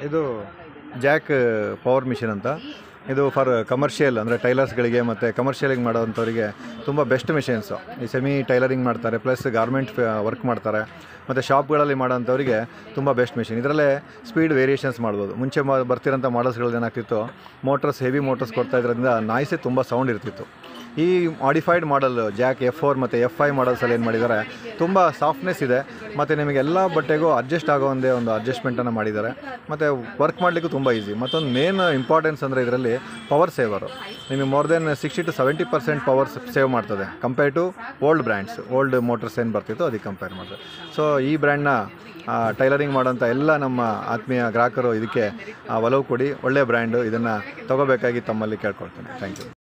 ಇದು Jack power machine ಅಂತ ಇದು ಫಾರ್ ಕಮರ್ಷಿಯಲ್ ಅಂದರೆ ಟೈಲರ್ಸ್ಗಳಿಗೆ ಮತ್ತು ಕಮರ್ಷಿಯಲಿಂಗ್ ಮಾಡೋವಂಥವ್ರಿಗೆ ತುಂಬ ಬೆಸ್ಟ್ ಮಿಷಿನ್ಸು ಈ ಸೆಮಿ ಟೈಲರಿಂಗ್ ಮಾಡ್ತಾರೆ ಪ್ಲಸ್ ಗಾರ್ಮೆಂಟ್ ವರ್ಕ್ ಮಾಡ್ತಾರೆ ಮತ್ತು ಶಾಪ್ಗಳಲ್ಲಿ ಮಾಡೋಂಥವ್ರಿಗೆ ತುಂಬ ಬೆಸ್ಟ್ ಮಿಷಿನ್ ಇದರಲ್ಲೇ ಸ್ಪೀಡ್ ವೇರಿಯೇಷನ್ಸ್ ಮಾಡ್ಬೋದು ಮುಂಚೆ ಮಾ ಬರ್ತಿರೋಂಥ ಮಾಡಲ್ಸ್ಗಳಲ್ಲಿ ಏನಾಗ್ತಿತ್ತು ಮೋಟರ್ಸ್ ಹೆವಿ ಮೋಟರ್ಸ್ ಕೊಡ್ತಾ ಇದ್ರಿಂದ ನಾಯ್ಸೇ ತುಂಬ ಸೌಂಡ್ ಇರ್ತಿತ್ತು ಈ modified model Jack F four ಮತ್ತು ಎಫ್ ಐ ಮಾಡಲ್ಸಲ್ಲಿ ಏನು ಮಾಡಿದ್ದಾರೆ ತುಂಬ ಸಾಫ್ಟ್ನೆಸ್ ಇದೆ ಮತ್ತು ನಿಮಗೆ ಎಲ್ಲ ಬಟ್ಟೆಗೂ ಅಡ್ಜಸ್ಟ್ ಆಗೋ ಒಂದೇ ಒಂದು ಅಡ್ಜಸ್ಟ್ಮೆಂಟನ್ನು ಮಾಡಿದ್ದಾರೆ ಮತ್ತು ವರ್ಕ್ ಮಾಡಲಿಕ್ಕೂ ತುಂಬ ಈಸಿ ಮತ್ತೊಂದು ಮೇನ್ ಇಂಪಾರ್ಟೆನ್ಸ್ ಅಂದರೆ ಇದರಲ್ಲಿ ಪವರ್ ಸೇವರು ನಿಮಗೆ more than sixty to seventy percent power save ಮಾಡ್ತದೆ compare to old brands old motors ಏನು ಬರ್ತಿತ್ತು ಅದಕ್ಕೆ ಕಂಪೇರ್ ಮಾಡ್ತದೆ ಸೊ ಈ ಬ್ರ್ಯಾಂಡ್ನ ಟೈಲರಿಂಗ್ ಮಾಡೋಂಥ ಎಲ್ಲ ನಮ್ಮ ಆತ್ಮೀಯ ಗ್ರಾಹಕರು ಇದಕ್ಕೆ ಆ, ಒಲವು ಕೊಡಿ ಒಳ್ಳೆಯ ಬ್ರ್ಯಾಂಡು ಇದನ್ನು ತೊಗೋಬೇಕಾಗಿ ತಮ್ಮಲ್ಲಿ ಕೇಳ್ಕೊಳ್ತೇನೆ ಥ್ಯಾಂಕ್ ಯು